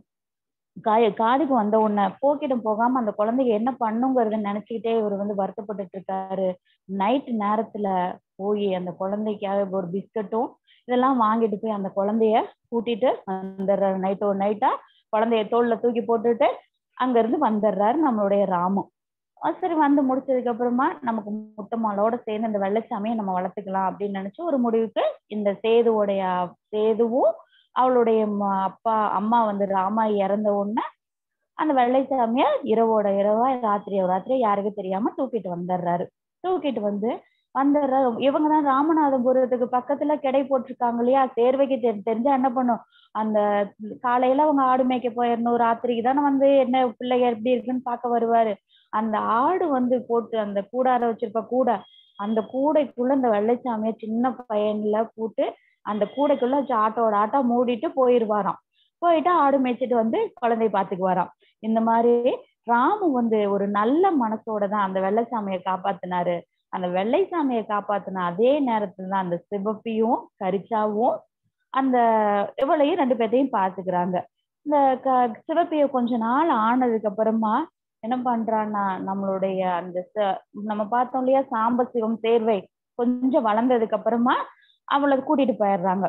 காய காதுக்கு வந்த உடனே போக்கிடம் போகாம அந்த குழந்தைங்க என்ன பண்ணுங்கிறத நினைச்சுக்கிட்டே இவர் வந்து வருத்தப்பட்டுட்டு இருக்காரு நைட் நேரத்துல போய் அந்த குழந்தைக்காக ஒரு பிஸ்கட்டும் இதெல்லாம் வாங்கிட்டு போய் அந்த குழந்தைய கூட்டிட்டு வந்துடுறாரு நைட்டு ஒரு நைட்டா குழந்தைய தோல்ல தூக்கி போட்டுட்டு அங்க இருந்து வந்துடுறாரு நம்மளுடைய ராமம் சரி வந்து முடிச்சதுக்கு அப்புறமா நமக்கு முத்தம்மாளோட சேர்ந்து இந்த வெள்ளச்சாமியை நம்ம வளர்த்துக்கலாம் அப்படின்னு நினைச்சு ஒரு முடிவுக்கு இந்த சேதுவோடைய சேதுவும் அவளுடைய அப்பா அம்மா வந்து ராமா இறந்த உடனே அந்த வெள்ளைச்சாமிய இரவோட இரவா ராத்திரியோ ராத்திரி யாருக்கும் தெரியாம தூக்கிட்டு வந்துடுறாரு தூக்கிட்டு வந்து வந்துடுறாரு இவங்க தான் ராமநாதபுரத்துக்கு பக்கத்துல கிடை போட்டிருக்காங்க இல்லையா சேர்வைக்கு தெரி தெரிஞ்சா என்ன பண்ணும் அந்த காலையில அவங்க ஆடு மேய்க்க போயிடணும் ராத்திரிக்கு தானே வந்து என்ன பிள்ளைங்க எப்படி இருக்குன்னு பார்க்க வருவாரு அந்த ஆடு வந்து போட்டு அந்த கூடார வச்சிருப்ப கூடை அந்த கூடைக்குள்ள இந்த வெள்ளைச்சாமிய சின்ன பையன்ல போட்டு அந்த கூடைக்குள்ள வச்சு ஆட்டோட ஆட்டா மூடிட்டு போயிருவாராம் போயிட்டு ஆடு மேய்ச்சிட்டு வந்து குழந்தைய பாத்துக்குவாராம் இந்த மாதிரி ராமு வந்து ஒரு நல்ல மனசோட தான் அந்த வெள்ளைச்சாமியை காப்பாத்தினாரு அந்த வெள்ளைச்சாமியை காப்பாத்தின அதே நேரத்துல தான் அந்த சிவப்பியும் கரிச்சாவும் அந்த இவளையும் ரெண்டு பேர்த்தையும் பாத்துக்கிறாங்க இந்த க சிவப்பிய கொஞ்ச நாள் ஆனதுக்கு அப்புறமா என்ன பண்றான்னா நம்மளுடைய அந்த நம்ம பார்த்தோம் இல்லையா சாம்ப சிவம் தேர்வை கொஞ்சம் வளர்ந்ததுக்கு அப்புறமா அவளை கூட்டிட்டு போயிடுறாங்க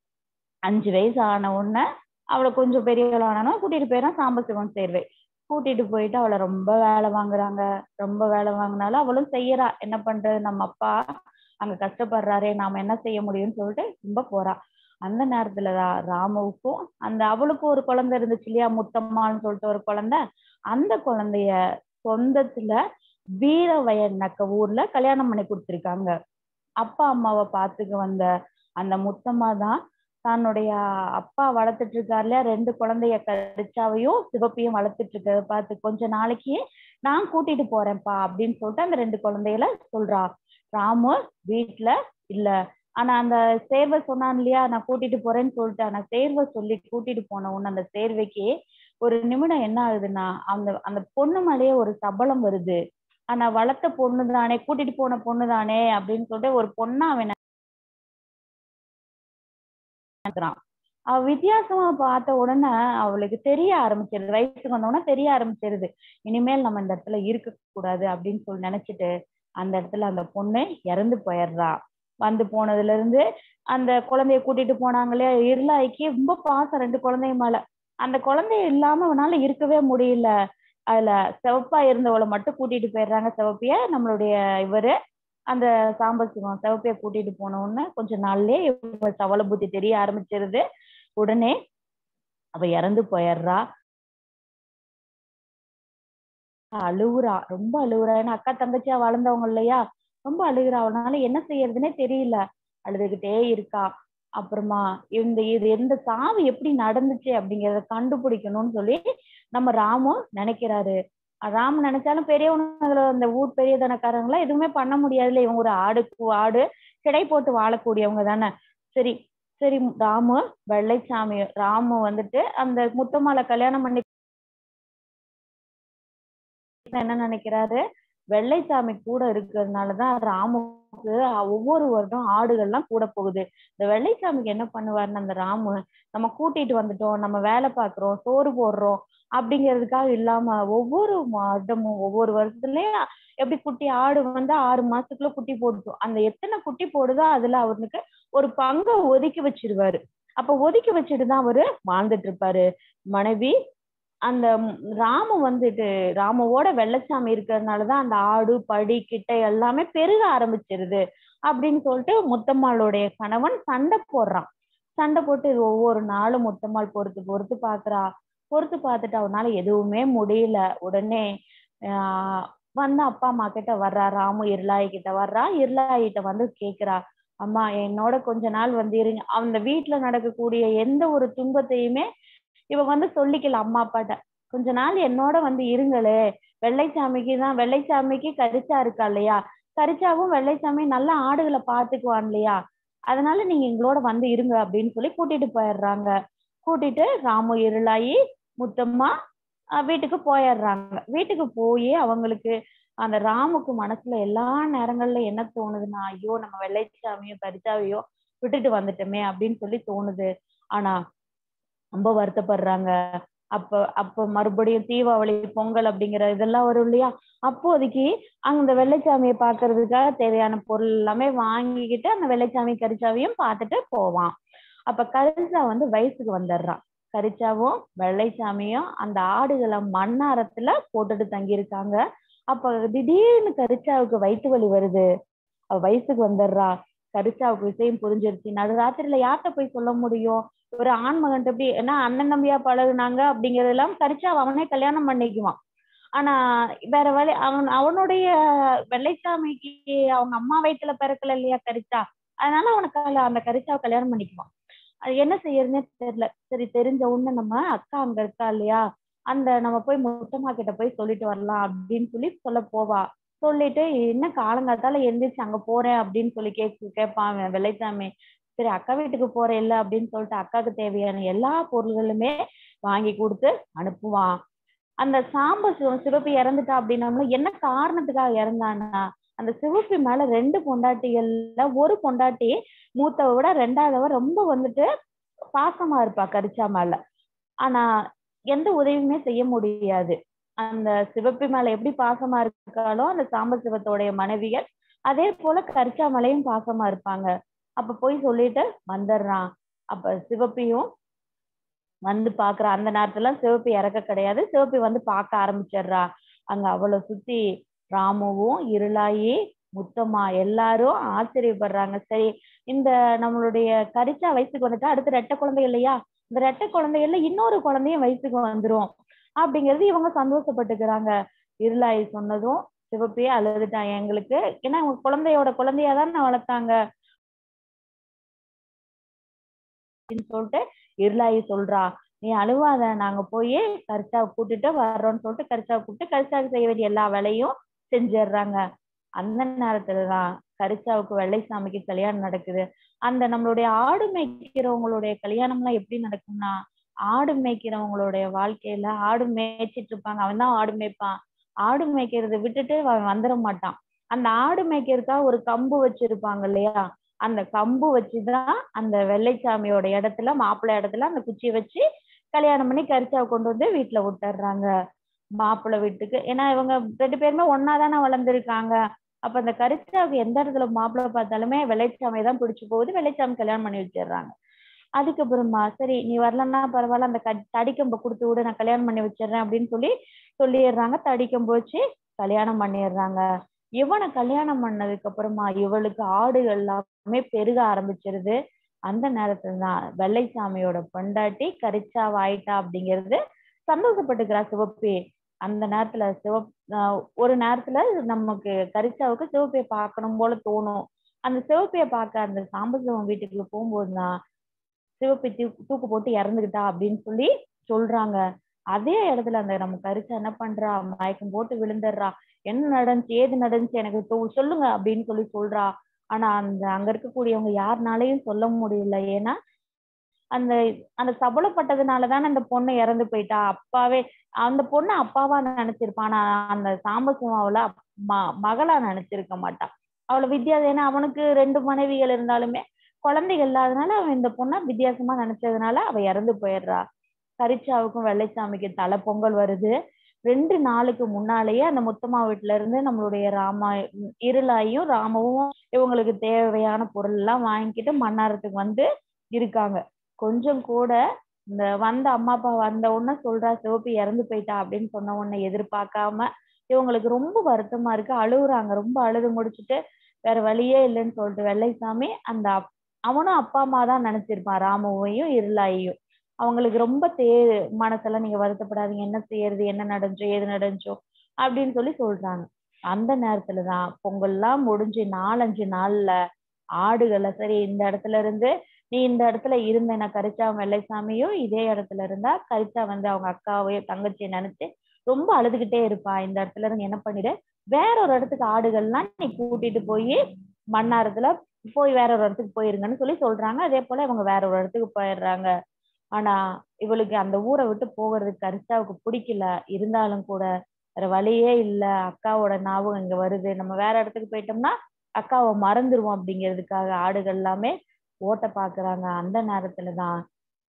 அஞ்சு வயசு ஆன உடனே அவளை கொஞ்சம் பெரியவளானா கூட்டிட்டு போயிடறான் சாம்பசிவம் சேர்வை கூட்டிட்டு போயிட்டு அவளை ரொம்ப வேலை வாங்குறாங்க ரொம்ப வேலை வாங்கினாலும் அவளும் செய்யறா என்ன பண்றது நம்ம அப்பா அங்க கஷ்டப்படுறாரே நாம என்ன செய்ய முடியும்னு சொல்லிட்டு ரொம்ப போறா அந்த நேரத்துல ராமுவுக்கும் அந்த அவளுக்கும் ஒரு குழந்தை இருந்துச்சு இல்லையா முத்தம்மான்னு சொல்லிட்டு ஒரு குழந்தை அந்த குழந்தைய சொந்தத்துல வீரவயன் நக்க ஊர்ல கல்யாணம் பண்ணி கொடுத்துருக்காங்க அப்பா அம்மாவை பார்த்துக்க வந்த அந்த முத்தம்மா தான் தன்னுடைய அப்பா வளர்த்துட்டு இருக்காரு இல்லையா ரெண்டு குழந்தைய கரிச்சாவையும் சிவப்பையும் வளர்த்துட்டு இருக்க பார்த்து கொஞ்ச நாளைக்கு நான் கூட்டிட்டு போறேன்ப்பா அப்படின்னு சொல்லிட்டு அந்த ரெண்டு குழந்தைகள சொல்றா ராமு வீட்டுல இல்ல ஆனா அந்த சேர்வை சொன்னான் இல்லையா நான் கூட்டிட்டு போறேன்னு சொல்லிட்டு ஆனா சேர்வை சொல்லி கூட்டிட்டு போன உடனே அந்த சேர்வைக்கு ஒரு நிமிடம் என்ன ஆகுதுன்னா அந்த அந்த பொண்ணு மேலேயே ஒரு சபலம் வருது ஆனா வளர்த்த பொண்ணு தானே கூட்டிட்டு போன பொண்ணு தானே அப்படின்னு சொல்லிட்டு ஒரு பொண்ணா அவன் அவ வித்தியாசமா பார்த்த உடனே அவளுக்கு தெரிய ஆரம்பிச்சிருது வயசுக்கு வந்த உடனே தெரிய ஆரம்பிச்சிருது இனிமேல் நம்ம இந்த இடத்துல இருக்க கூடாது அப்படின்னு சொல்லி நினைச்சிட்டு அந்த இடத்துல அந்த பொண்ணு இறந்து போயிடுறா வந்து போனதுல இருந்து அந்த குழந்தைய கூட்டிட்டு போனாங்களே இருளாய்க்கு ரொம்ப பாசம் ரெண்டு குழந்தைங்க மேல அந்த குழந்தைய இல்லாம அவனால இருக்கவே முடியல அதுல சிவப்பா இருந்தவளை மட்டும் கூட்டிட்டு போயிடுறாங்க சிவப்பிய நம்மளுடைய இவரு அந்த சாம்பசிவம் சிவப்பிய கூட்டிட்டு போன உடனே கொஞ்ச நாள்லயே இவங்க சவல புத்தி தெரிய ஆரம்பிச்சிருது உடனே அவ இறந்து போயிடுறா அழுவுறா ரொம்ப அழுவுறா ஏன்னா அக்கா தங்கச்சியா வளர்ந்தவங்க இல்லையா ரொம்ப அழுகுறா அவனால என்ன செய்யறதுன்னே தெரியல அழுதுகிட்டே இருக்கா அப்புறமா இந்த இது எந்த சாவு எப்படி நடந்துச்சு அப்படிங்கறத கண்டுபிடிக்கணும்னு சொல்லி நம்ம ராமு நினைக்கிறாரு ராம் நினைச்சாலும் பெரியவனுங்களை அந்த ஊர் பெரிய தனக்காரங்கள எதுவுமே பண்ண முடியாதுல்ல இவங்க ஒரு ஆடு ஆடு கிடை போட்டு வாழக்கூடியவங்க தானே சரி சரி ராமு வெள்ளைச்சாமி ராமு வந்துட்டு அந்த முத்தம்மாளை கல்யாணம் பண்ணி என்ன நினைக்கிறாரு வெள்ளைச்சாமி கூட இருக்கிறதுனாலதான் ராமுக்கு ஒவ்வொரு வருடம் ஆடுகள்லாம் கூட போகுது இந்த வெள்ளைச்சாமிக்கு என்ன பண்ணுவாருன்னு அந்த ராமு நம்ம கூட்டிட்டு வந்துட்டோம் நம்ம வேலை பார்க்கிறோம் சோறு போடுறோம் அப்படிங்கிறதுக்காக இல்லாம ஒவ்வொரு வருடமும் ஒவ்வொரு வருஷத்துலயும் எப்படி குட்டி ஆடு வந்து ஆறு மாசத்துக்குள்ள குட்டி போட்டுரும் அந்த எத்தனை குட்டி போடுதோ அதுல அவனுக்கு ஒரு பங்கை ஒதுக்கி வச்சிருவாரு அப்ப ஒதுக்கி வச்சுட்டு தான் அவரு வாழ்ந்துட்டு இருப்பாரு மனைவி அந்த ராமு வந்துட்டு ராமுவோட வெள்ளச்சாமி இருக்கிறதுனாலதான் அந்த ஆடு படி கிட்ட எல்லாமே பெருக ஆரம்பிச்சிருது அப்படின்னு சொல்லிட்டு முத்தம்மாளுடைய கணவன் சண்டை போடுறான் சண்டை போட்டு இது ஒவ்வொரு நாளும் முத்தம்மாள் பொறுத்து பொறுத்து பாக்குறா பொறுத்து பார்த்துட்டு அவனால எதுவுமே முடியல உடனே ஆஹ் வந்து அப்பா அம்மா கிட்ட வர்றா ராமு இருளாயி கிட்ட வர்றா இருளாயிட்ட வந்து கேக்குறா அம்மா என்னோட கொஞ்ச நாள் வந்து இருங்க அந்த வீட்டுல நடக்கக்கூடிய எந்த ஒரு துன்பத்தையுமே இவ வந்து சொல்லிக்கல அம்மா அப்பாட்ட கொஞ்ச நாள் என்னோட வந்து இருங்களே வெள்ளைச்சாமிக்கு தான் வெள்ளைச்சாமிக்கு கரிச்சா இருக்கா இல்லையா கரிச்சாவும் வெள்ளைச்சாமி நல்ல ஆடுகளை பாத்துக்குவான் இல்லையா அதனால நீங்க எங்களோட வந்து இருங்க அப்படின்னு சொல்லி கூட்டிட்டு போயிடுறாங்க கூட்டிட்டு ராமு இருளாயி முத்தம்மா வீட்டுக்கு போயிடுறாங்க வீட்டுக்கு போய் அவங்களுக்கு அந்த ராமுக்கு மனசுல எல்லா நேரங்கள்ல என்ன தோணுதுன்னா ஐயோ நம்ம வெள்ளைச்சாமியோ கரிச்சாவையோ விட்டுட்டு வந்துட்டோமே அப்படின்னு சொல்லி தோணுது ஆனா ரொம்ப வருத்தப்படுறாங்க அப்ப அப்ப மறுபடியும் தீபாவளி பொங்கல் அப்படிங்கிற இதெல்லாம் வரும் இல்லையா அப்போதைக்கு அந்த வெள்ளைச்சாமியை பாக்குறதுக்காக தேவையான பொருள் எல்லாமே வாங்கிக்கிட்டு அந்த வெள்ளைச்சாமி கரிச்சாவையும் பார்த்துட்டு போவான் அப்ப கரிச்சா வந்து வயசுக்கு வந்துடுறான் கரிச்சாவும் வெள்ளைச்சாமியும் அந்த ஆடுகளை மண்ணாரத்துல போட்டுட்டு தங்கியிருக்காங்க அப்ப திடீர்னு கரிச்சாவுக்கு வயிற்று வலி வருது அவ வயசுக்கு வந்துடுறா கரிச்சாவுக்கு விஷயம் புரிஞ்சிருச்சு நடுராத்திரில யார்கிட்ட போய் சொல்ல முடியும் ஒரு ஆண்மகன் எப்படி ஏன்னா அண்ணன் தம்பியா பழகுனாங்க அப்படிங்கறதெல்லாம் கரிச்சா அவனே கல்யாணம் பண்ணிக்குவான் ஆனா வேற வழி அவன் அவனுடைய வெள்ளைச்சாமிக்கு அவங்க அம்மா வயிற்றுல பிறக்கல இல்லையா கரிச்சா அதனால அவனுக்கு அந்த கரிச்சாவை கல்யாணம் பண்ணிக்குவான் அது என்ன செய்யறதுன்னே தெரியல சரி தெரிஞ்ச உடனே நம்ம அக்கா அங்க இருக்கா இல்லையா அந்த நம்ம போய் முத்தம்மா கிட்ட போய் சொல்லிட்டு வரலாம் அப்படின்னு சொல்லி சொல்ல போவா சொல்லிட்டு என்ன காலங்காத்தால எந்திரிச்சு அங்க போறேன் அப்படின்னு சொல்லி கேக்கு கேட்பான் வெள்ளைச்சாமி சரி அக்கா வீட்டுக்கு போறேன் இல்ல அப்படின்னு சொல்லிட்டு அக்காவுக்கு தேவையான எல்லா பொருள்களுமே வாங்கி கொடுத்து அனுப்புவான் அந்த சாம்ப சிவப்பு இறந்துட்டா அப்படின்னா என்ன காரணத்துக்காக இறந்தானா அந்த சிவப்பு மேல ரெண்டு பொண்டாட்டிகள்ல ஒரு பொண்டாட்டி மூத்தவை விட ரெண்டாவதவ ரொம்ப வந்துட்டு பாசமா இருப்பா கரிச்சா மேல ஆனா எந்த உதவியுமே செய்ய முடியாது அந்த சிவப்பு மேல எப்படி பாசமா இருக்காளோ அந்த சாம்ப சிவத்தோடைய மனைவிகள் அதே போல கரிச்சா மேலையும் பாசமா இருப்பாங்க அப்ப போய் சொல்லிட்டு வந்துடுறான் அப்ப சிவப்பியும் வந்து பாக்குறா அந்த நேரத்துல சிவப்பி இறக்க கிடையாது சிவப்பி வந்து பார்க்க ஆரம்பிச்சிடுறா அங்க அவளை சுத்தி ராமுவும் இருளாயி முத்தம்மா எல்லாரும் ஆச்சரியப்படுறாங்க சரி இந்த நம்மளுடைய கரிச்சா வயசுக்கு வந்துட்டா அடுத்து ரெட்டை குழந்தை இல்லையா இந்த ரெட்டை குழந்தைகள்ல இன்னொரு குழந்தையும் வயசுக்கு வந்துரும் அப்படிங்கிறது இவங்க சந்தோஷப்பட்டுக்கிறாங்க இருளாயி சொன்னதும் சிவப்பியே அழுதுட்டான் எங்களுக்கு ஏன்னா அவங்க குழந்தையோட குழந்தையா தானே வளர்த்தாங்க அப்படின்னு சொல்லிட்டு இருளாயி சொல்றா நீ அழுவாத நாங்க போய் கரிச்சாவை கூட்டிட்டு வர்றோம்னு சொல்லிட்டு கரிச்சாவை கூப்பிட்டு கரிச்சாவுக்கு செய்ய வேண்டிய எல்லா வேலையும் செஞ்சிடுறாங்க அந்த நேரத்துலதான் கரிச்சாவுக்கு வெள்ளைசாமிக்கு கல்யாணம் நடக்குது அந்த நம்மளுடைய ஆடு மேய்க்கிறவங்களுடைய கல்யாணம் எல்லாம் எப்படி நடக்கும்னா ஆடு மேய்க்கிறவங்களுடைய வாழ்க்கையில ஆடு மேய்ச்சிட்டு இருப்பாங்க அவன் தான் ஆடு மேய்ப்பான் ஆடு மேய்க்கிறத விட்டுட்டு அவன் வந்துட மாட்டான் அந்த ஆடு மேய்க்கிறதுக்காக ஒரு கம்பு வச்சிருப்பாங்க இல்லையா அந்த கம்பு வச்சுதான் அந்த வெள்ளைச்சாமியோட இடத்துல மாப்பிள்ளை இடத்துல அந்த குச்சியை வச்சு கல்யாணம் பண்ணி கரிச்சாவை கொண்டு வந்து வீட்டுல விட்டுறாங்க மாப்பிள்ளை வீட்டுக்கு ஏன்னா இவங்க ரெண்டு பேருமே ஒன்னா தானே வளர்ந்துருக்காங்க அப்ப அந்த கரிச்சாவுக்கு எந்த இடத்துல மாப்பிள்ளை பார்த்தாலுமே வெள்ளைச்சாமியை தான் பிடிச்சு போகுது வெள்ளைச்சாமி கல்யாணம் பண்ணி வச்சிடுறாங்க அதுக்கப்புறமா சரி நீ வரலன்னா பரவாயில்ல அந்த தடிக்கம்பை கொடுத்து விடு நான் கல்யாணம் பண்ணி வச்சிடுறேன் அப்படின்னு சொல்லி சொல்லிடுறாங்க தடிக்கம்பு வச்சு கல்யாணம் பண்ணிடுறாங்க இவனை கல்யாணம் பண்ணதுக்கு அப்புறமா இவளுக்கு ஆடுகள் எல்லாமே பெருக ஆரம்பிச்சிருது அந்த நேரத்துல தான் வெள்ளைச்சாமியோட பொண்டாட்டி கரிச்சாவ ஆயிட்டா அப்படிங்கிறது சந்தோஷப்பட்டுக்கிறா சிவப்பி அந்த நேரத்துல சிவப் ஒரு நேரத்துல நமக்கு கரிச்சாவுக்கு சிவப்பியை பார்க்கணும் போல தோணும் அந்த சிவப்பைய பார்க்க அந்த சாம்பசிவம் வீட்டுக்குள்ள போகும்போதுதான் சிவப்பை தூக்கு தூக்கு போட்டு இறந்துகிட்டா அப்படின்னு சொல்லி சொல்றாங்க அதே இடத்துல அந்த நம்ம கரிச்சா என்ன பண்றா மயக்கம் போட்டு விழுந்துடுறா என்ன நடந்துச்சு ஏது நடந்துச்சு எனக்கு தொ- சொல்லுங்க அப்படின்னு சொல்லி சொல்றா ஆனா அந்த அங்க இருக்கக்கூடியவங்க யாருனாலையும் சொல்ல முடியல ஏன்னா அந்த அந்த சபலப்பட்டதுனால தானே அந்த பொண்ணு இறந்து போயிட்டா அப்பாவே அந்த பொண்ணு அப்பாவா நினைச்சிருப்பான் ஆனா அந்த சாம்பசிவம் அவளை ம- மகளா நினைச்சிருக்க மாட்டான் அவளை வித்தியாசம் ஏன்னா அவனுக்கு ரெண்டு மனைவிகள் இருந்தாலுமே குழந்தைகள் இல்லாதனால அவன் இந்த பொண்ணை வித்தியாசமா நினைச்சதுனால அவ இறந்து போயிடுறா கரிச்சாவுக்கும் வெள்ளைச்சாமிக்கு தலை பொங்கல் வருது ரெண்டு நாளுக்கு முன்னாலேயே அந்த முத்தம்மா வீட்டுல இருந்து நம்மளுடைய ராமா இருளாயும் ராமவும் இவங்களுக்கு தேவையான பொருள் எல்லாம் வாங்கிக்கிட்டு மன்னாரத்துக்கு வந்து இருக்காங்க கொஞ்சம் கூட இந்த வந்த அம்மா அப்பா வந்த உடனே சொல்றா சிவப்பி இறந்து போயிட்டா அப்படின்னு சொன்ன உடனே எதிர்பார்க்காம இவங்களுக்கு ரொம்ப வருத்தமா இருக்கு அழுகுறாங்க ரொம்ப அழுது முடிச்சுட்டு வேற வழியே இல்லைன்னு சொல்லிட்டு வெள்ளைசாமி அந்த அப்- அவனும் அப்பா அம்மா தான் நினைச்சிருப்பான் ராமுவையும் இருளாயையும் அவங்களுக்கு ரொம்ப தே மனசெல்லாம் நீங்க வருத்தப்படாதீங்க என்ன செய்யறது என்ன நடந்துச்சோ ஏது நடந்துச்சோ அப்படின்னு சொல்லி சொல்றாங்க அந்த நேரத்துலதான் பொங்கல்லாம் முடிஞ்சு நாலஞ்சு நாள்ல ஆடுகளை சரி இந்த இடத்துல இருந்து நீ இந்த இடத்துல இருந்தேன கரிச்சா வெள்ளைசாமியும் இதே இடத்துல இருந்தா கரிச்சா வந்து அவங்க அக்காவையும் தங்கச்சியை நினைச்சு ரொம்ப அழுதுகிட்டே இருப்பா இந்த இடத்துல இருந்து என்ன பண்ணிடு வேற ஒரு இடத்துக்கு ஆடுகள்லாம் நீ கூட்டிட்டு போய் மன்னாரத்துல போய் வேற ஒரு இடத்துக்கு போயிருங்கன்னு சொல்லி சொல்றாங்க அதே போல இவங்க வேற ஒரு இடத்துக்கு போயிடுறாங்க ஆனா இவளுக்கு அந்த ஊரை விட்டு போகிறதுக்கு கரிச்சாவுக்கு பிடிக்கல இருந்தாலும் கூட வேற வழியே இல்ல அக்காவோட ஞாபகம் இங்க வருது நம்ம வேற இடத்துக்கு போயிட்டோம்னா அக்காவை மறந்துருவோம் அப்படிங்கிறதுக்காக ஆடுகள் எல்லாமே ஓட்ட பாக்குறாங்க அந்த நேரத்துலதான்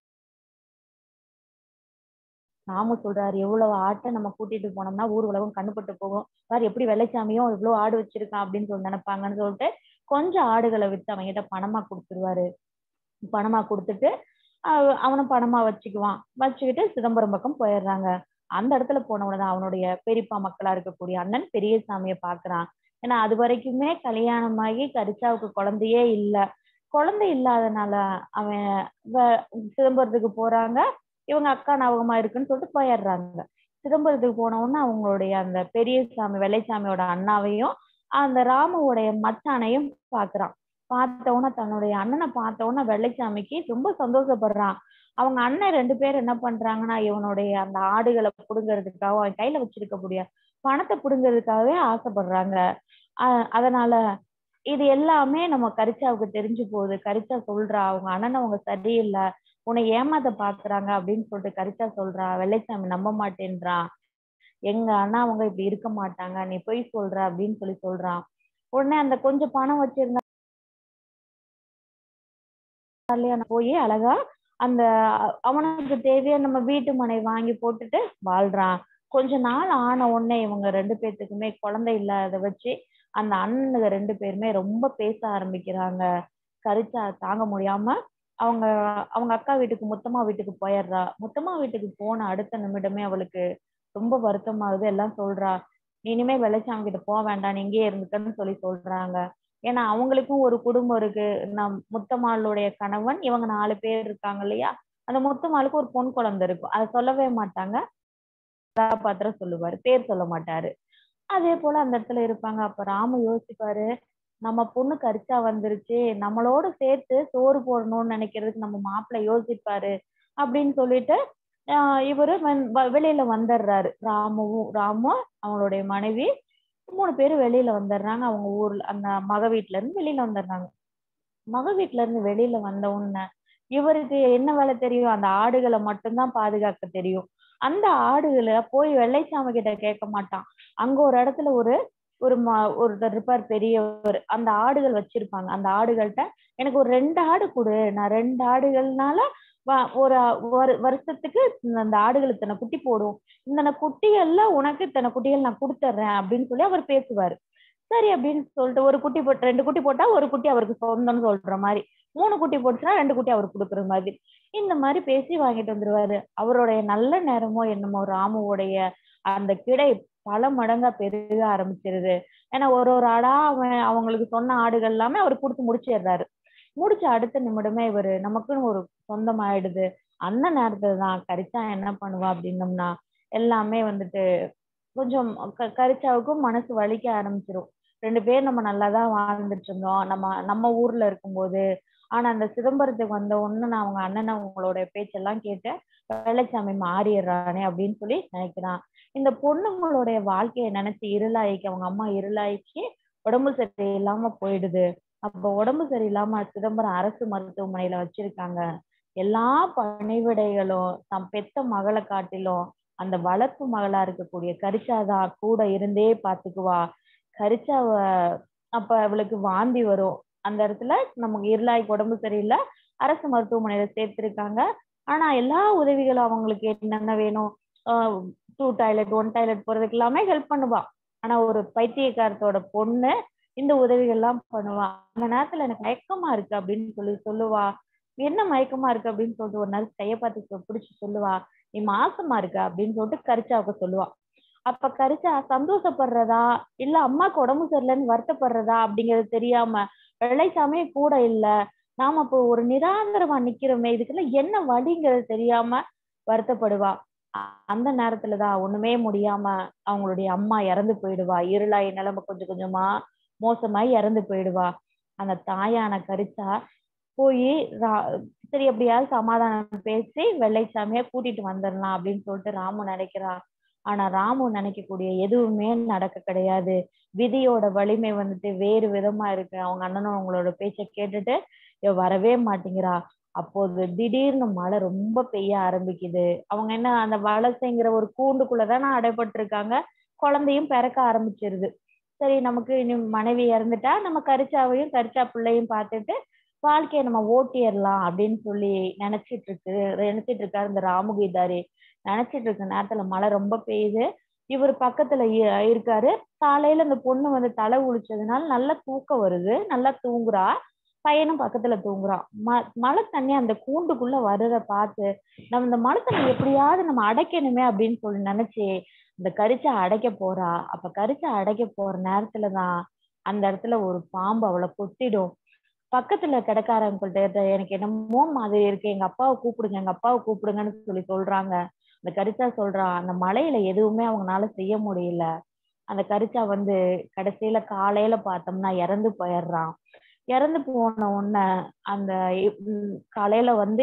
நாம சொல்றாரு எவ்வளவு ஆட்டை நம்ம கூட்டிட்டு போனோம்னா ஊர் உலகம் கண்ணுப்பட்டு போகும் பாரு எப்படி வெள்ளைச்சாமியும் இவ்வளவு ஆடு வச்சிருக்கான் அப்படின்னு சொல்லி நினைப்பாங்கன்னு சொல்லிட்டு கொஞ்சம் ஆடுகளை வித்து அவங்ககிட்ட பணமா கொடுத்துருவாரு பணமா கொடுத்துட்டு அவ- அவனும் பணமா வச்சுக்குவான் வச்சுக்கிட்டு சிதம்பரம் பக்கம் போயிடுறாங்க அந்த இடத்துல போன உடனே அவனுடைய பெரியப்பா மக்களா இருக்கக்கூடிய அண்ணன் பெரியசாமியை பாக்குறான் ஏன்னா அது வரைக்குமே கல்யாணமாகி கரிச்சாவுக்கு குழந்தையே இல்ல குழந்தை இல்லாதனால அவன் வ- சிதம்பரத்துக்கு போறாங்க இவங்க அக்கா ஞாபகமா இருக்குன்னு சொல்லிட்டு போயிடுறாங்க சிதம்பரத்துக்கு போன உடனே அவங்களுடைய அந்த பெரியசாமி வெள்ளைச்சாமியோட அண்ணாவையும் அந்த ராமுவோடைய மச்சானையும் பாக்குறான் பார்த்த உடனே தன்னுடைய அண்ணனை பார்த்த உடனே வெள்ளைச்சாமிக்கு ரொம்ப சந்தோஷப்படுறான் அவங்க அண்ணன் ரெண்டு பேர் என்ன பண்றாங்கன்னா இவனுடைய அந்த ஆடுகளை புடுங்கிறதுக்காக அவன் கையில வச்சிருக்கக்கூடிய பணத்தை புடுங்கிறதுக்காகவே ஆசைப்படுறாங்க அஹ் அதனால இது எல்லாமே நம்ம கரிச்சாவுக்கு தெரிஞ்சு போகுது கரிச்சா சொல்றா அவங்க அண்ணன் அவங்க சரியில்லை உன்னை ஏமாத்த பாக்குறாங்க அப்படின்னு சொல்லிட்டு கரிச்சா சொல்றா வெள்ளைச்சாமி நம்ப மாட்டேன்றான் எங்க அண்ணா அவங்க இப்படி இருக்க மாட்டாங்க நீ போய் சொல்ற அப்படின்னு சொல்லி சொல்றான் உடனே அந்த கொஞ்சம் பணம் வச்சிருந்தா போய் அழகா அந்த அ- அவனுக்கு தேவையான நம்ம வீட்டு மனை வாங்கி போட்டுட்டு வாழ்றான் கொஞ்ச நாள் ஆன உடனே இவங்க ரெண்டு பேர்த்துக்குமே குழந்தை இல்லாத வச்சு அந்த அண்ணனுங்க ரெண்டு பேருமே ரொம்ப பேச ஆரம்பிக்கிறாங்க கரிச்சா தாங்க முடியாம அவங்க அவங்க அக்கா வீட்டுக்கு முத்தம்மா வீட்டுக்கு போயிடுறா முத்தம்மா வீட்டுக்கு போன அடுத்த நிமிடமே அவளுக்கு ரொம்ப வருத்தமாகுது எல்லாம் சொல்றா நீ இனிமே வெள்ளச்சாமி கிட்ட போக வேண்டாம் நீ இங்கேயே இருந்துக்கன்னு சொல்லி சொல்றாங்க ஏன்னா அவங்களுக்கும் ஒரு குடும்பம் இருக்கு நம் முத்தம்மாளுடைய கணவன் இவங்க நாலு பேர் இருக்காங்க இல்லையா அந்த முத்தம்மாளுக்கு ஒரு பொன் குழந்தை இருக்கும் அதை சொல்லவே மாட்டாங்க கதாபாத்திரம் சொல்லுவாரு பேர் சொல்ல மாட்டாரு அதே போல அந்த இடத்துல இருப்பாங்க அப்ப ராமு யோசிப்பாரு நம்ம பொண்ணு கரிச்சா வந்துருச்சு நம்மளோட சேர்த்து சோறு போடணும்னு நினைக்கிறதுக்கு நம்ம மாப்பிள்ளை யோசிப்பாரு அப்படின்னு சொல்லிட்டு ஆஹ் இவரு வந்- வ- வெளியில வந்துடுறாரு ராமுவும் ராமும் அவங்களுடைய மனைவி மூணு பேரும் வெளியில வந்துடுறாங்க அவங்க ஊர்ல அந்த மக வீட்டுல இருந்து வெளியில வந்துடுறாங்க மக வீட்டுல இருந்து வெளியில வந்த உடனே இவருக்கு என்ன வேலை தெரியும் அந்த ஆடுகளை மட்டும்தான் பாதுகாக்க தெரியும் அந்த ஆடுகளை போய் வெள்ளைச்சாமி கிட்ட கேட்க மாட்டான் அங்க ஒரு இடத்துல ஒரு ஒரு ம- ஒருத்தர் இருப்பார் பெரியவர் அந்த ஆடுகள் வச்சிருப்பாங்க அந்த ஆடுகள்கிட்ட எனக்கு ஒரு ரெண்டு ஆடு கொடு நான் ரெண்டு ஆடுகள்னால வ- ஒரு ஒரு வருஷத்துக்கு அந்த ஆடுகள் இத்தனை குட்டி போடும் இந்த குட்டிகள்ல உனக்கு இத்தனை குட்டிகள் நான் கொடுத்துட்றேன் அப்படின்னு சொல்லி அவர் பேசுவாரு சரி அப்படின்னு சொல்லிட்டு ஒரு குட்டி போட்டு ரெண்டு குட்டி போட்டா ஒரு குட்டி அவருக்கு சொந்தம்னு சொல்ற மாதிரி மூணு குட்டி போட்டுச்சுன்னா ரெண்டு குட்டி அவருக்கு கொடுக்குற மாதிரி இந்த மாதிரி பேசி வாங்கிட்டு வந்துருவாரு அவருடைய நல்ல நேரமோ என்னமோ ராமுவோடைய அந்த கிடை பல மடங்கா பெருக ஆரம்பிச்சிருது ஏன்னா ஒரு ஒரு ஆடா அவன் அவங்களுக்கு சொன்ன ஆடுகள் எல்லாமே அவர் கொடுத்து முடிச்சிடுறாரு முடிச்ச அடுத்த நிமிடமே இவரு நமக்குன்னு ஒரு சொந்தம் ஆயிடுது அந்த நேரத்துல தான் கரிச்சா என்ன பண்ணுவா அப்படின்னம்னா எல்லாமே வந்துட்டு கொஞ்சம் க- கரிச்சாவுக்கும் மனசு வலிக்க ஆரம்பிச்சிரும் ரெண்டு பேர் நம்ம நல்லா தான் வாழ்ந்துட்டு இருந்தோம் நம்ம நம்ம ஊர்ல இருக்கும்போது ஆனா அந்த சிதம்பரத்துக்கு வந்த உடனே நான் அவங்க அண்ணன் அவங்களோட பேச்செல்லாம் கேட்டு வெள்ளச்சாமி மாறிடுறானே அப்படின்னு சொல்லி நினைக்கிறான் இந்த பொண்ணுங்களுடைய வாழ்க்கையை நினைச்சு இருளாய்க்கு அவங்க அம்மா இருளாய்க்கு உடம்பு சரி இல்லாம போயிடுது அப்ப உடம்பு சரியில்லாம சிதம்பரம் அரசு மருத்துவமனையில வச்சிருக்காங்க எல்லா பணிவிடைகளும் தம் பெத்த மகளை காட்டிலும் அந்த வளர்ப்பு மகளா இருக்கக்கூடிய கரிச்சாதான் கூட இருந்தே பாத்துக்குவா கரிச்சாவ அப்ப அவளுக்கு வாந்தி வரும் அந்த இடத்துல நமக்கு இருளாய்க்கு உடம்பு சரியில்லை அரசு மருத்துவமனையில சேர்த்திருக்காங்க ஆனா எல்லா உதவிகளும் அவங்களுக்கு என்னென்ன வேணும் டூ டாய்லெட் ஒன் டாய்லெட் போறதுக்கு எல்லாமே ஹெல்ப் பண்ணுவா ஆனா ஒரு பைத்தியக்காரத்தோட பொண்ணு இந்த உதவிகள் எல்லாம் பண்ணுவா அந்த நேரத்துல எனக்கு மயக்கமா இருக்கு அப்படின்னு சொல்லி சொல்லுவா என்ன மயக்கமா இருக்கு அப்படின்னு சொல்லிட்டு ஒரு நாள் கைய பார்த்து பிடிச்சு சொல்லுவா நீ மாசமா இருக்க அப்படின்னு சொல்லிட்டு கரிச்சாவுக்கு சொல்லுவா அப்ப கரிச்சா சந்தோஷப்படுறதா இல்ல அம்மாக்கு உடம்பு சரியில்லைன்னு வருத்தப்படுறதா அப்படிங்கிறது தெரியாம வெள்ளைசாமே கூட இல்ல நாம இப்போ ஒரு நிராகரமா நிக்கிறோமே இதுக்கெல்லாம் என்ன வழிங்கிறது தெரியாம வருத்தப்படுவா அந்த நேரத்துலதான் ஒண்ணுமே முடியாம அவங்களுடைய அம்மா இறந்து போயிடுவா இருளாய் நிலைமை கொஞ்சம் கொஞ்சமா மோசமாயி இறந்து போயிடுவா அந்த தாயான கரிச்சா போய் சரி எப்படியாவது சமாதானம் பேசி வெள்ளைச்சாமிய கூட்டிட்டு வந்துடலாம் அப்படின்னு சொல்லிட்டு ராமு நினைக்கிறா ஆனா ராமு நினைக்கக்கூடிய எதுவுமே நடக்க கிடையாது விதியோட வலிமை வந்துட்டு வேறு விதமா இருக்கு அவங்க அண்ணனும் அவங்களோட பேச்ச கேட்டுட்டு இவ வரவே மாட்டேங்கிறா அப்போது திடீர்னு மழை ரொம்ப பெய்ய ஆரம்பிக்குது அவங்க என்ன அந்த வலசைங்கிற ஒரு கூண்டுக்குள்ளதானே அடைபட்டிருக்காங்க குழந்தையும் பிறக்க ஆரம்பிச்சிருது சரி நமக்கு இனி மனைவி இறந்துட்டா நம்ம கரிச்சாவையும் கரிச்சா பிள்ளையும் பார்த்துட்டு வாழ்க்கையை நம்ம ஓட்டிடலாம் அப்படின்னு சொல்லி நினைச்சிட்டு இருக்கு நினைச்சிட்டு இருக்காரு இந்த ராமுகிதாரி நினைச்சிட்டு இருக்க நேரத்துல மழை ரொம்ப பெய்யுது இவர் பக்கத்துல இருக்காரு காலையில அந்த பொண்ணு வந்து தலை உளிச்சதுனால நல்லா தூக்கம் வருது நல்லா தூங்குறா பையனும் பக்கத்துல தூங்குறான் ம மழை தண்ணி அந்த கூண்டுக்குள்ள வர்றத பார்த்து நம்ம இந்த மழை தண்ணி எப்படியாவது நம்ம அடைக்கணுமே அப்படின்னு சொல்லி நினைச்சு இந்த கரிச்சா அடைக்க போறா அப்ப கரிச்சா அடைக்க போற நேரத்துலதான் அந்த இடத்துல ஒரு பாம்பு அவளை கொத்திடும் பக்கத்துல கிடக்காரங்கள்ட்ட எனக்கு என்னமோ மாதிரி இருக்கு எங்க அப்பாவை கூப்பிடுங்க எங்க அப்பாவை கூப்பிடுங்கன்னு சொல்லி சொல்றாங்க அந்த கரிச்சா சொல்றான் அந்த மலையில எதுவுமே அவங்களால செய்ய முடியல அந்த கரிச்சா வந்து கடைசியில காலையில பார்த்தோம்னா இறந்து போயிடுறான் இறந்து போன உடனே அந்த காலையில வந்து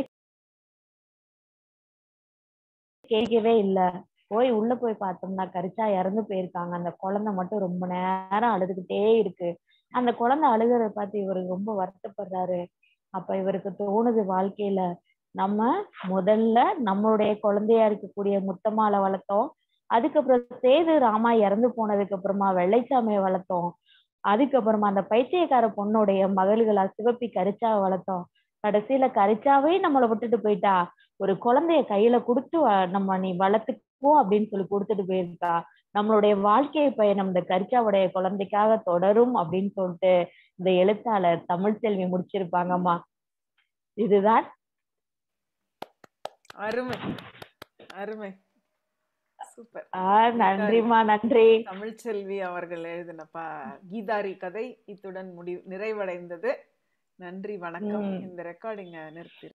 கேட்கவே இல்ல போய் உள்ள போய் பார்த்தோம்னா கரிச்சா இறந்து போயிருக்காங்க அந்த குழந்தை மட்டும் ரொம்ப நேரம் அழுதுகிட்டே இருக்கு அந்த குழந்தை அழுகிறத பார்த்து இவருக்கு ரொம்ப வருத்தப்படுறாரு அப்ப இவருக்கு தோணுது வாழ்க்கையில நம்ம முதல்ல நம்மளுடைய குழந்தையா இருக்கக்கூடிய முத்தமாலை வளர்த்தோம் அதுக்கப்புறம் சேது ராமா இறந்து போனதுக்கு அப்புறமா வெள்ளைச்சாமியை வளர்த்தோம் அதுக்கப்புறமா அந்த பைத்தியக்கார பொண்ணுடைய மகள்களா சிவப்பி கரிச்சாவை வளர்த்தோம் கடைசியில கரிச்சாவே நம்மளை விட்டுட்டு போயிட்டா ஒரு குழந்தைய கையில கொடுத்து நம்ம நீ வளர்த்துக்கோ அப்படின்னு சொல்லி கொடுத்துட்டு போயிருக்கா நம்மளுடைய வாழ்க்கை பயணம் இந்த கரிச்சாவுடைய குழந்தைக்காக தொடரும் அப்படின்னு சொல்லிட்டு இந்த எழுத்தாளர் தமிழ் செல்வி முடிச்சிருப்பாங்கம்மா இதுதான் அருமை அருமை சூப்பர் ஆஹ் நன்றிமா நன்றி தமிழ்ச்செல்வி அவர்கள் எழுதின பா கீதாரி கதை இத்துடன் முடி நிறைவடைந்தது நன்றி வணக்கம் இந்த ரெக்கார்டிங்க நிறுத்தி